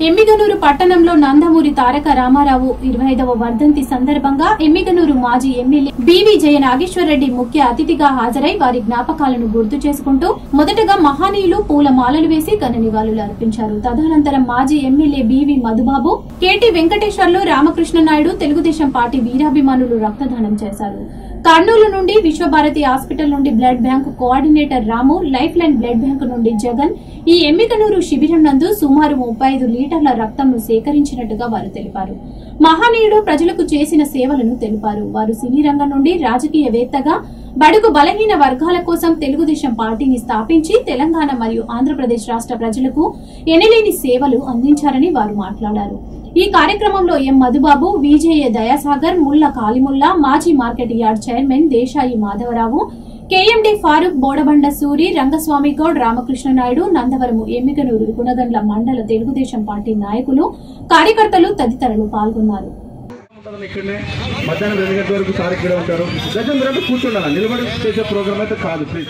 ఎమ్మిగనూరు పట్టణంలో నందమూరి తారక రామారావు ఇరవై ఐదవ వర్ధంతి సందర్భంగా ఎమ్మిగనూరు మాజీ ఎమ్మెల్యే బివి జయ నాగేశ్వరరెడ్డి ముఖ్య అతిథిగా హాజరై వారి జ్ఞాపకాలను గుర్తు చేసుకుంటూ మొదటగా మహనీయులు పూల మాలలు వేసి ఘన నివాళులు అర్పించారు తదనంతరం మాజీ MLA BV Madhubabu KT Venkateswarlu Ramakrishna Naidu Telugu Desam party వీరాభిమానులు రక్తదానం చేశారు కర్నూలు నుండి విశ్వభారతి హాస్పిటల్ నుండి blood bank coordinator Ramu life line blood bank నుండి జగన్ ఈ ఎమ్మికనూరు శిబిరం నందు సుమారు ముప్పై ఐదు లీటర్ల రక్తంను సేకరించినట్టుగా వారు తెలిపారు మహనీయుడు ప్రజలకు చేసిన సేవలను తెలిపారు వారు సినీ రంగం నుండి రాజకీయవేత్తగా బడుగు బలహీన వర్గాల కోసం తెలుగుదేశం పార్టీని స్థాపించి తెలంగాణ మరియు ఆంధ్రప్రదేశ్ రాష్ట్ర ప్రజలకు ఎనలేని సేవలు అందించారని వారు మాట్లాడారు ఈ కార్యక్రమంలో ఎం మధుబాబు విజయ దయాసాగర్ ముల్ల కాలిముల్లా మాజీ market yard chairman Desai Madhavarao KMD Farooq Bodabanda Suri Rangaswamy Goud Ramakrishna Naidu Nandavaram Yemmiganur Gunagandla మండల తెలుగుదేశం పార్టీ నాయకులు కార్యకర్తలు తదితరులు పాల్గొన్నారు ఉంటుందని ఇక్కడనే మధ్యాహ్నం రెండు గంటల వరకు సార్ ఇక్కడే ఉంటారు దర్శనం తర్వాత కూర్చుండాలి నిలబడి చేసే ప్రోగ్రామ్ అయితే కాదు ప్లీజ్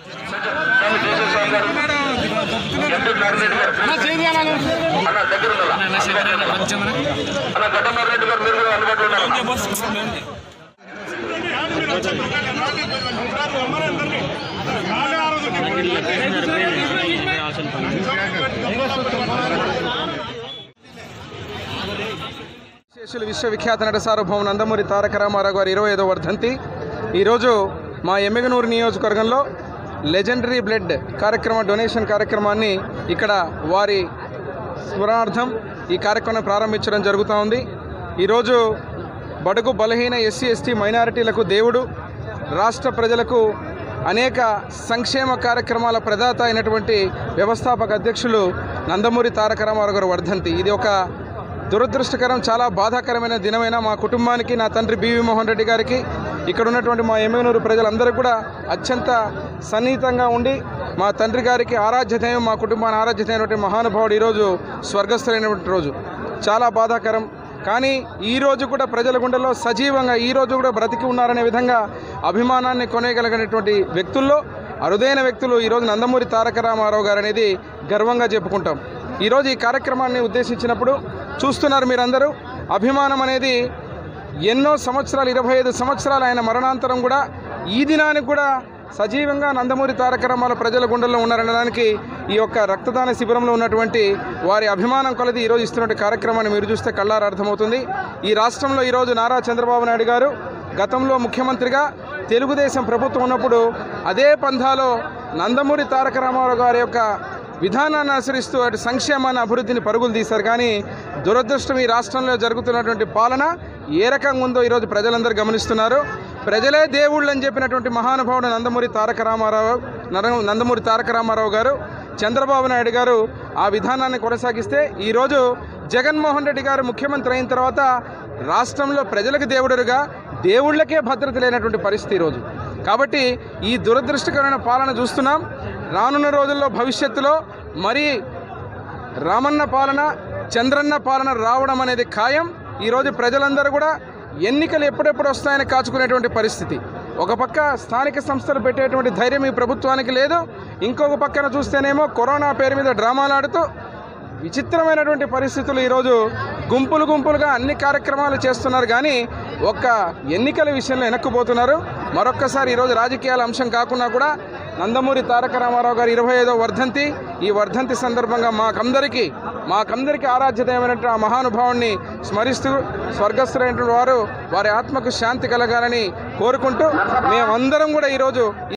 శేషులు విశ్వవిఖ్యాత నట సార్వభౌమ నందమూరి తారక రామారావు గారి ఇరవై ఐదో వర్ధంతి ఈరోజు మా ఎమ్మిగనూరు నియోజకవర్గంలో లెజెండరీ బ్లడ్ కార్యక్రమ డొనేషన్ కార్యక్రమాన్ని ఇక్కడ వారి స్మరణార్థం ఈ కార్యక్రమం ప్రారంభించడం జరుగుతూ ఉంది ఈరోజు బడుగు బలహీన ఎస్సీ ఎస్టీ మైనారిటీలకు దేవుడు రాష్ట్ర ప్రజలకు అనేక సంక్షేమ కార్యక్రమాల ప్రదాత అయినటువంటి వ్యవస్థాపక అధ్యక్షులు నందమూరి తారక రామారావు గారి వర్ధంతి ఇది ఒక దురదృష్టకరం చాలా బాధాకరమైన దినమైన మా కుటుంబానికి నా తండ్రి బివి మోహన్ రెడ్డి గారికి ఇక్కడ ఉన్నటువంటి మా ఎమ్మెగనూరు ప్రజలందరూ కూడా అత్యంత సన్నిహితంగా ఉండి మా తండ్రి గారికి ఆరాధ్య దైవం మా కుటుంబాన్ని ఆరాధ్య దైవమైనటువంటి మహానుభావుడు ఈరోజు స్వర్గస్థులైనటువంటి రోజు చాలా బాధాకరం కానీ ఈ రోజు కూడా ప్రజల గుండెల్లో సజీవంగా ఈ రోజు కూడా బ్రతికి ఉన్నారనే విధంగా అభిమానాన్ని కొనేయగలిగినటువంటి వ్యక్తుల్లో అరుదైన వ్యక్తులు ఈరోజు నందమూరి తారక రామారావు గారు అనేది గర్వంగా చెప్పుకుంటాం ఈరోజు ఈ కార్యక్రమాన్ని ఉద్దేశించినప్పుడు చూస్తున్నారు మీరందరూ అభిమానం అనేది ఎన్నో సంవత్సరాలు ఇరవై ఐదు సంవత్సరాలు ఆయన మరణాంతరం కూడా ఈ దినానికి కూడా సజీవంగా నందమూరి తారక రామారావు ప్రజల గుండెల్లో ఉన్నారనడానికి ఈ యొక్క రక్తదాన శిబిరంలో ఉన్నటువంటి వారి అభిమానం కొలది ఈరోజు ఇస్తున్నటువంటి కార్యక్రమాన్ని మీరు చూస్తే కళ్ళారా అర్థమవుతుంది ఈ రాష్ట్రంలో ఈరోజు నారా చంద్రబాబు నాయుడు గారు గతంలో ముఖ్యమంత్రిగా తెలుగుదేశం ప్రభుత్వం ఉన్నప్పుడు అదే పంథాలో నందమూరి తారక రామారావు గారి యొక్క విధానాన్ని అనుసరిస్తూ అటు సంక్షేమాన్ని అభివృద్ధిని పరుగులు తీశారు కానీ దురదృష్టం ఈ రాష్ట్రంలో జరుగుతున్నటువంటి పాలన ఏ రకంగా ఉందో ఈరోజు ప్రజలందరూ గమనిస్తున్నారు ప్రజలే దేవుళ్ళు అని చెప్పినటువంటి మహానుభావుడు నందమూరి తారక రామారావు నర- నందమూరి తారక రామారావు గారు చంద్రబాబు నాయుడు గారు ఆ విధానాన్ని కొనసాగిస్తే ఈరోజు జగన్మోహన్ రెడ్డి గారు ముఖ్యమంత్రి అయిన తర్వాత రాష్ట్రంలో ప్రజలకు దేవుడుగా దేవుళ్ళకే భద్రత లేనటువంటి పరిస్థితి ఈరోజు కాబట్టి ఈ దురదృష్టకరమైన పాలన చూస్తున్నాం రానున్న రోజుల్లో భవిష్యత్తులో మరి రామన్న పాలన చంద్రన్న పాలన రావడం అనేది ఖాయం ఈరోజు ప్రజలందరూ కూడా ఎన్నికలు ఎప్పుడెప్పుడు వస్తాయని కాచుకునేటువంటి పరిస్థితి ఒక పక్క స్థానిక సంస్థలు పెట్టేటువంటి ధైర్యం ఈ ప్రభుత్వానికి లేదు ఇంకొక పక్కన చూస్తేనేమో కరోనా పేరు మీద డ్రామాలు ఆడుతూ విచిత్రమైనటువంటి పరిస్థితులు ఈరోజు గుంపులు గుంపులుగా అన్ని కార్యక్రమాలు చేస్తున్నారు కానీ ఒక్క ఎన్నికల విషయంలో వెనక్కుపోతున్నారు మరొక్కసారి ఈరోజు రాజకీయాల అంశం కాకుండా కూడా నందమూరి తారక రామారావు గారి ఇరవై ఐదో వర్ధంతి ఈ వర్ధంతి సందర్భంగా మాకందరికీ మాకందరికీ ఆరాధ్యతమైనటువంటి ఆ మహానుభావుణ్ణి స్మరిస్తూ స్వర్గస్థులైనటువంటి వారు వారి ఆత్మకు శాంతి కలగాలని కోరుకుంటూ మేమందరం కూడా ఈరోజు